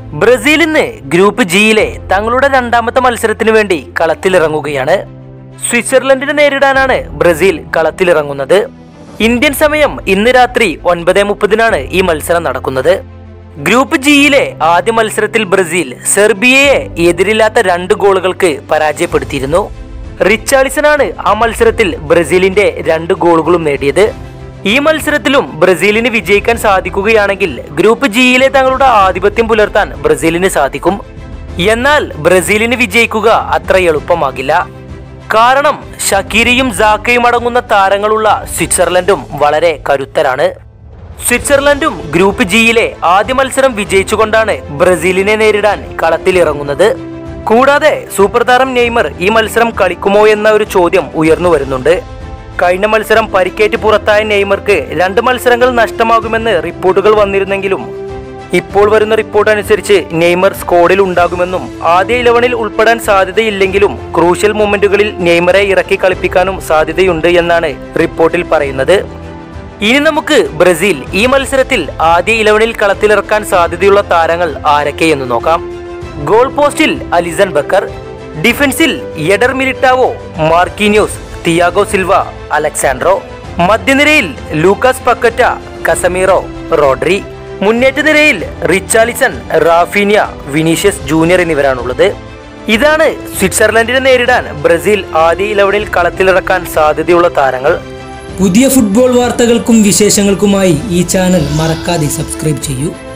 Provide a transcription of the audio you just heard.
Brazil ഇന്ന് group ജിയിലെ തങ്ങളുടെ രണ്ടാമത്തെ മത്സരത്തിന് വേണ്ടി കളത്തിലിറങ്ങുകയാണ് സ്വിറ്റ്സർലൻഡിനെ നേരിടാനാണ് ബ്രസീൽ കളത്തിലിറങ്ങുന്നത് ഇന്ത്യൻ സമയം ഇന്ന് രാത്രി ഒൻപത് മുപ്പതിനാണ് ഈ മത്സരം നടക്കുന്നത് ഗ്രൂപ്പ് ജിയിലെ ആദ്യ മത്സരത്തിൽ ബ്രസീൽ സെർബിയയെ എതിരില്ലാത്ത രണ്ട് ഗോളുകൾക്ക് പരാജയപ്പെടുത്തിയിരുന്നു റിച്ചാളിസനാണ് ആ മത്സരത്തിൽ ബ്രസീലിന്റെ രണ്ട് ഗോളുകളും നേടിയത് ഈ മത്സരത്തിലും ബ്രസീലിന് വിജയിക്കാൻ സാധിക്കുകയാണെങ്കിൽ ഗ്രൂപ്പ് ജിയിലെ തങ്ങളുടെ ആധിപത്യം പുലർത്താൻ ബ്രസീലിന് സാധിക്കും എന്നാൽ ബ്രസീലിന് വിജയിക്കുക അത്ര എളുപ്പമാകില്ല കാരണം ഷക്കീരിയും സാക്കയും അടങ്ങുന്ന താരങ്ങളുള്ള സ്വിറ്റ്സർലൻഡും വളരെ കരുത്തരാണ് സ്വിറ്റ്സർലൻഡും ഗ്രൂപ്പ് ജിയിലെ ആദ്യ മത്സരം വിജയിച്ചുകൊണ്ടാണ് ബ്രസീലിനെ നേരിടാൻ കളത്തിലിറങ്ങുന്നത് കൂടാതെ സൂപ്പർ താരം നെയ്മർ ഈ മത്സരം കളിക്കുമോ എന്ന ഒരു ചോദ്യം ഉയർന്നു വരുന്നുണ്ട് കഴിഞ്ഞ മത്സരം പരിക്കേറ്റ് പുറത്തായ നെയ്മർക്ക് രണ്ട് മത്സരങ്ങൾ നഷ്ടമാകുമെന്ന് റിപ്പോർട്ടുകൾ വന്നിരുന്നെങ്കിലും ഇപ്പോൾ വരുന്ന റിപ്പോർട്ട് അനുസരിച്ച് നെയ്മർ സ്ക്വാഡിൽ ഉണ്ടാകുമെന്നും ആദ്യ ഇലവനിൽ ഉൾപ്പെടാൻ സാധ്യതയില്ലെങ്കിലും ക്രൂഷ്യൽ മൊമെന്റുകളിൽ നെയ്മറെ ഇറക്കി കളിപ്പിക്കാനും സാധ്യതയുണ്ട് എന്നാണ് റിപ്പോർട്ടിൽ പറയുന്നത് ഇനി നമുക്ക് ബ്രസീൽ ഈ മത്സരത്തിൽ ആദ്യ ഇലവനിൽ കളത്തിലിറക്കാൻ സാധ്യതയുള്ള താരങ്ങൾ ആരൊക്കെയെന്ന് നോക്കാം ഗോൾ പോസ്റ്റിൽ അലിസൺ ബക്കർ ഡിഫൻസിൽ Eder Militao Marquinhos Thiago Silva Alex Sandro മധ്യനിരയിൽ ലൂക്കാസ് പക്കറ്റ കസമീറോ റോഡ്രി മുന്നേറ്റ നിരയിൽ റിച്ചാലിസൺ റാഫീനിയ വിനീഷ്യസ് ജൂനിയർ എന്നിവരാണുള്ളത് ഇതാണ് സ്വിറ്റ്സർലൻഡിനെ നേരിടാൻ ബ്രസീൽ ആദ്യ ഇലവനിൽ കളത്തിലിറക്കാൻ സാധ്യതയുള്ള താരങ്ങൾ പുതിയ ഫുട്ബോൾ വാർത്തകൾക്കും വിശേഷങ്ങൾക്കുമായി ഈ ചാനൽ മറക്കാതെ സബ്സ്ക്രൈബ് ചെയ്യൂ